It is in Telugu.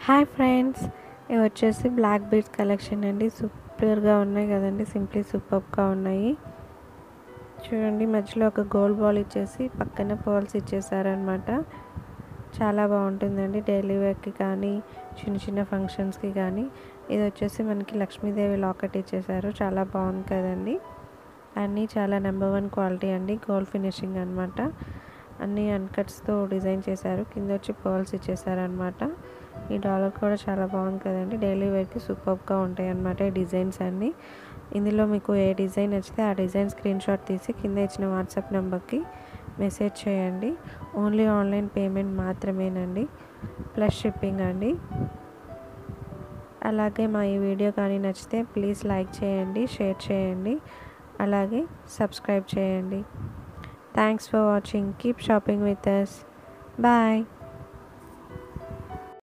హాయ్ ఫ్రెండ్స్ ఇవి వచ్చేసి బ్లాక్ బీడ్స్ కలెక్షన్ అండి సూపర్గా ఉన్నాయి కదండి సింప్లీ సూపర్గా ఉన్నాయి చూడండి మధ్యలో ఒక గోల్డ్ బాల్ ఇచ్చేసి పక్కన పర్ల్స్ ఇచ్చేసారనమాట చాలా బాగుంటుందండి డైలీ వేర్కి కానీ చిన్న చిన్న ఫంక్షన్స్కి కానీ ఇది వచ్చేసి మనకి లక్ష్మీదేవి లాకెట్ ఇచ్చేసారు చాలా బాగుంది కదండి అన్నీ చాలా నెంబర్ వన్ క్వాలిటీ అండి గోల్డ్ ఫినిషింగ్ అనమాట అన్నీ అన్కట్స్తో డిజైన్ చేశారు కింద వచ్చి పర్ల్స్ ఇచ్చేసారనమాట ఈ డాలర్ కూడా చాలా బాగుంది కదండి డైలీ వేర్కి సూపర్గా ఉంటాయి అన్నమాట ఈ డిజైన్స్ అన్నీ ఇందులో మీకు ఏ డిజైన్ నచ్చితే ఆ డిజైన్ స్క్రీన్ షాట్ తీసి కింద ఇచ్చిన వాట్సాప్ నెంబర్కి మెసేజ్ చేయండి ఓన్లీ ఆన్లైన్ పేమెంట్ మాత్రమేనండి ప్లస్ షిప్పింగ్ అండి అలాగే మా ఈ వీడియో కానీ నచ్చితే ప్లీజ్ లైక్ చేయండి షేర్ చేయండి అలాగే సబ్స్క్రైబ్ చేయండి thanks for watching keep shopping with us bye